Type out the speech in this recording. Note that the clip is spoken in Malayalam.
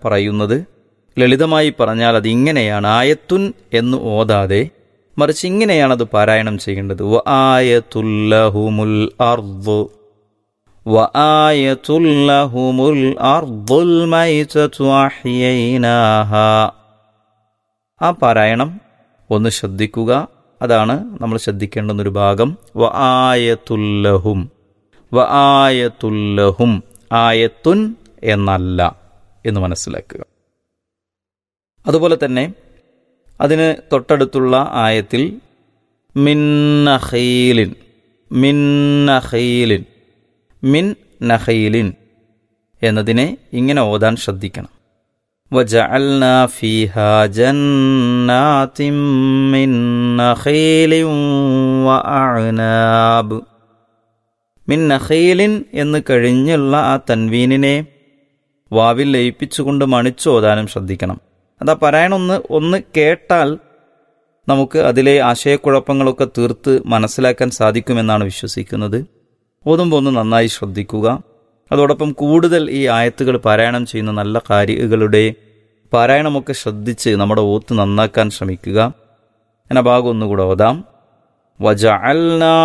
പറയുന്നത് ലളിതമായി പറഞ്ഞാൽ അത് ഇങ്ങനെയാണ് ആയത്തുൻ എന്ന് ഓതാതെ മറിച്ച് ഇങ്ങനെയാണ് അത് പാരായണം ചെയ്യേണ്ടത് വ ആയത്തുല്ലഹുമുൽ അർദ് വ ആയത്തുല്ലഹുമുൽ അർദുൽ മൈതതു അഹ്യൈനാഹ ആ പാരായണം ഒന്ന് ശ്രദ്ധിക്കുക അതാണ് നമ്മൾ ശ്രദ്ധിക്കേണ്ടുന്ന ഒരു ഭാഗം വ ആയത്തുല്ലഹും വ ആയത്തുല്ലഹും ആയത്തുൻ എന്നല്ല എന്ന് മനസ്സിലാക്കുക അതുപോലെ തന്നെ അതിന് തൊട്ടടുത്തുള്ള ആയത്തിൽ മിന്നഹീലിൻ മിന്നഹീലിൻ മിൻ നഹീലിൻ എന്നതിനെ ഇങ്ങനെ ഓതാൻ ശ്രദ്ധിക്കണം وجعلنا فيها جنات من نخيل وأعناب മിൻ നഖീലിൻ എന്ന് കഴിഞ്ഞുള്ള ആ തൻവീനിനെ വാവിൽ ലയിപ്പിച്ചുകൊണ്ട് മണിച്ചോതാനും ശ്രദ്ധിക്കണം അതാ പാരായണം ഒന്ന് ഒന്ന് കേട്ടാൽ നമുക്ക് അതിലെ ആശയക്കുഴപ്പങ്ങളൊക്കെ തീർത്ത് മനസ്സിലാക്കാൻ സാധിക്കുമെന്നാണ് വിശ്വസിക്കുന്നത് ഓതുമ്പോൾ ഒന്ന് നന്നായി ശ്രദ്ധിക്കുക അതോടൊപ്പം കൂടുതൽ ഈ ആയത്തുകൾ പാരായണം ചെയ്യുന്ന നല്ല കാര്യങ്ങളുടെ പാരായണമൊക്കെ ശ്രദ്ധിച്ച് നമ്മുടെ ഓത്ത് നന്നാക്കാൻ ശ്രമിക്കുക ഞാൻ ആ ഭാഗം ഒന്നുകൂടെ ഓതാം വജ